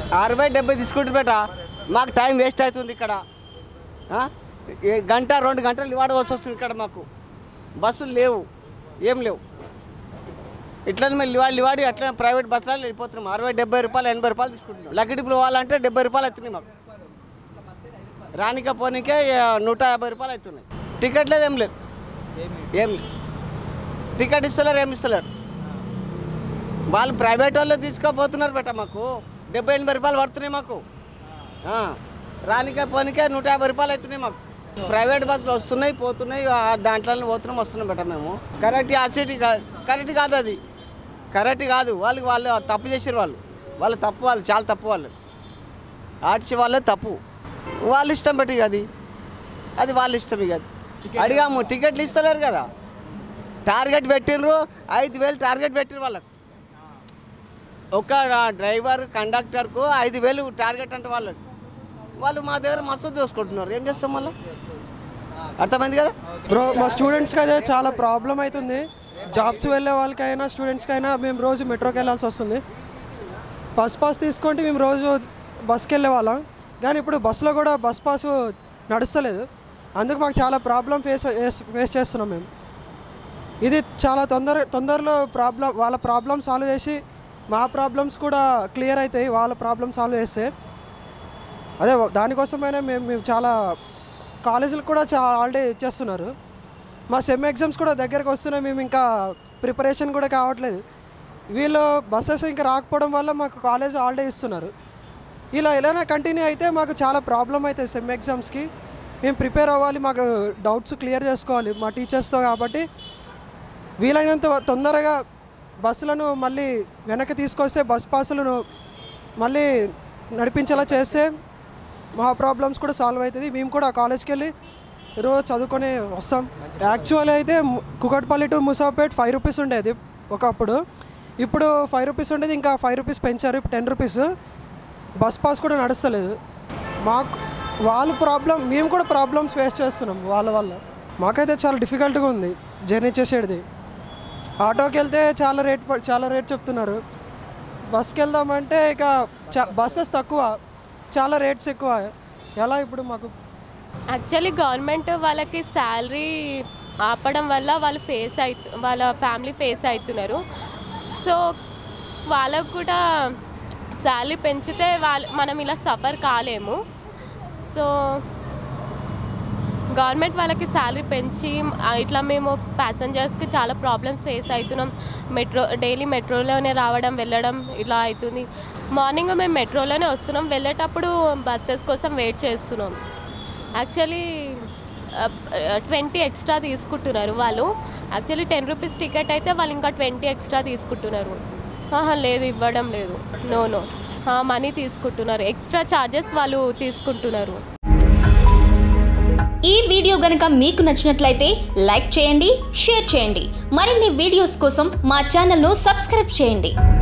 అరవై డెబ్బై తీసుకుంటారు బేట మాకు టైం వేస్ట్ అవుతుంది ఇక్కడ ఆ? ఏ గంట రెండు గంటలు ఇవాడవలసి వస్తుంది ఇక్కడ మాకు బస్సులు లేవు ఏం లేవు ఇట్లా మేము లివాడి లివాడి అట్లా ప్రైవేట్ బస్సులలో వెళ్ళిపోతున్నాం అరవై డెబ్బై రూపాయలు ఎనభై రూపాయలు తీసుకుంటున్నాం లక్కడిపులు పోవాలంటే డెబ్బై రూపాయలు అవుతున్నాయి మాకు రానిక పోనీకే ఆ, నూట యాభై రూపాయలు అవుతున్నాయి టికెట్ లేదు ఏం లేదు ఏం లేదు టికెట్ ఇస్తలేరు ఏమి ఇస్తలేరు వాళ్ళు ప్రైవేట్ వాళ్ళు తీసుకోపోతున్నారు బెట మాకు డెబ్బై ఎనభై రూపాయలు పడుతున్నాయి మాకు ఆ, రానికే పోనీకే నూట యాభై రూపాయలు అవుతున్నాయి మాకు ప్రైవేట్ బస్సులు వస్తున్నాయి పోతున్నాయి ఆ దాంట్లో పోతున్నాం వస్తున్నాం బెట మేము కరెక్ట్ ఆ సిటీ కాదు కరెక్ట్ కాదు అది కరెక్ట్ కాదు వాళ్ళు వాళ్ళు తప్పు చేసారు వాళ్ళు వాళ్ళు తప్పు వాళ్ళు చాలా తప్పు వాళ్ళు ఆర్టీసీ వాళ్ళే తప్పు వాళ్ళ ఇష్టం బట్టి ఇక అది అది వాళ్ళ ఇష్టం ఇక అది. అడిగాము టికెట్లు ఇస్తలేరు కదా టార్గెట్ పెట్టిండ్రు ఐదు వేలు టార్గెట్ పెట్టిండ్రు వాళ్ళకు ఒక డ్రైవర్ కండక్టర్కు ఐదు వేలు టార్గెట్ అంటే వాళ్ళది వాళ్ళు మా దగ్గర మస్తు చూసుకుంటున్నారు ఏం చేస్తాం మళ్ళీ అర్థమైంది కదా బ్రో మా స్టూడెంట్స్కి అదే చాలా ప్రాబ్లం అవుతుంది జాబ్స్ వెళ్ళే వాళ్ళకైనా స్టూడెంట్స్కైనా మేము రోజు మెట్రోకి వెళ్ళాల్సి వస్తుంది బస్ పాస్ తీసుకుంటే మేము రోజు బస్కి వెళ్ళే వాళ్ళం కానీ ఇప్పుడు బస్సులో కూడా బస్ పాస్ నడుస్తలేదు అందుకు మాకు చాలా ప్రాబ్లం ఫేస్ ఫేస్ చేస్తున్నాం మేము ఇది చాలా తొందర తొందరలో ప్రాబ్లం వాళ్ళ ప్రాబ్లం సాల్వ్ చేసి మా ప్రాబ్లమ్స్ కూడా క్లియర్ అవుతాయి వాళ్ళ ప్రాబ్లమ్ సాల్వ్ చేస్తే అదే దానికోసమైనా మేము మేము చాలా కాలేజీలకు కూడా చాలా హాలిడే ఇచ్చేస్తున్నారు మా సెమ్ ఎగ్జామ్స్ కూడా దగ్గరకు వస్తున్నాయి మేము ఇంకా ప్రిపరేషన్ కూడా కావట్లేదు వీళ్ళు బస్సెస్ ఇంకా రాకపోవడం వల్ల మాకు కాలేజ్ హాలిడే ఇస్తున్నారు ఇలా ఎలానే కంటిన్యూ అయితే మాకు చాలా ప్రాబ్లం అవుతుంది సెమ్ ఎగ్జామ్స్కి మేము ప్రిపేర్ అవ్వాలి మాకు డౌట్స్ క్లియర్ చేసుకోవాలి మా టీచర్స్తో కాబట్టి వీలైనంత తొందరగా బస్సులను మళ్ళీ వెనక్కి తీసుకొస్తే బస్ పాసులను మళ్ళీ నడిపించేలా చేస్తే మా ప్రాబ్లమ్స్ కూడా సాల్వ్ అవుతుంది మేము కూడా కాలేజ్కి వెళ్ళి రోజు చదువుకొని వస్తాం యాక్చువల్ అయితే ము- Kukatpally to Moosapet five rupees ఉండేది ఒకప్పుడు ఇప్పుడు ఫైవ్ రూపీస్ ఉండేది ఇంకా ఫైవ్ రూపీస్ పెంచారు ఇప్పుడు టెన్ రూపీస్ బస్ పాస్ కూడా నడుస్తలేదు మాకు వాళ్ళ ప్రాబ్లం మేము కూడా ప్రాబ్లమ్స్ ఫేస్ చేస్తున్నాం వాళ్ళ వల్ల మాకైతే చాలా డిఫికల్ట్గా ఉంది జర్నీ చేసేది ఆటోకి వెళ్తే చాలా రేట్ ప- చాలా రేట్ చెప్తున్నారు బస్కి వెళ్దామంటే ఇక చా బస్సెస్ తక్కువ చాలా రేట్స్ ఎక్కువ ఎలా ఇప్పుడు మాకు యాక్చువల్లీ గవర్నమెంట్ వాళ్ళకి శాలరీ ఆపడం వల్ల వాళ్ళు ఫేస్ అవుతు వాళ్ళ ఫ్యామిలీ ఫేస్ అవుతున్నారు సో వాళ్ళకు కూడా శాలరీ పెంచితే వాళ్ళు మనం ఇలా సఫర్ కాలేము సో గవర్నమెంట్ వాళ్ళకి శాలరీ పెంచి ఆ, ఇట్లా మేము ప్యాసింజర్స్కి చాలా ప్రాబ్లమ్స్ ఫేస్ అవుతున్నాం మెట్రో డైలీ మెట్రోలోనే రావడం వెళ్ళడం ఇలా అవుతుంది మార్నింగ్ మేము మెట్రోలోనే వస్తున్నాం వెళ్ళేటప్పుడు బస్సెస్ కోసం వెయిట్ చేస్తున్నాం యాక్చువల్లీ ట్వంటీ ఎక్స్ట్రా తీసుకుంటున్నారు వాళ్ళు యాక్చువల్లీ టెన్ రూపీస్ టికెట్ అయితే వాళ్ళు ఇంకా ట్వంటీ ఎక్స్ట్రా తీసుకుంటున్నారు ఆహా లేదు ఇవ్వడం లేదు నో నో మనీ తీసుకుంటున్నారు ఎక్స్ట్రా ఛార్జెస్ వాళ్ళు తీసుకుంటున్నారు ఈ వీడియో గనుక మీకు నచ్చినట్లయితే లైక్ చేయండి షేర్ చేయండి మరిన్ని వీడియోస్ కోసం మా ఛానల్ను సబ్స్క్రైబ్ చేయండి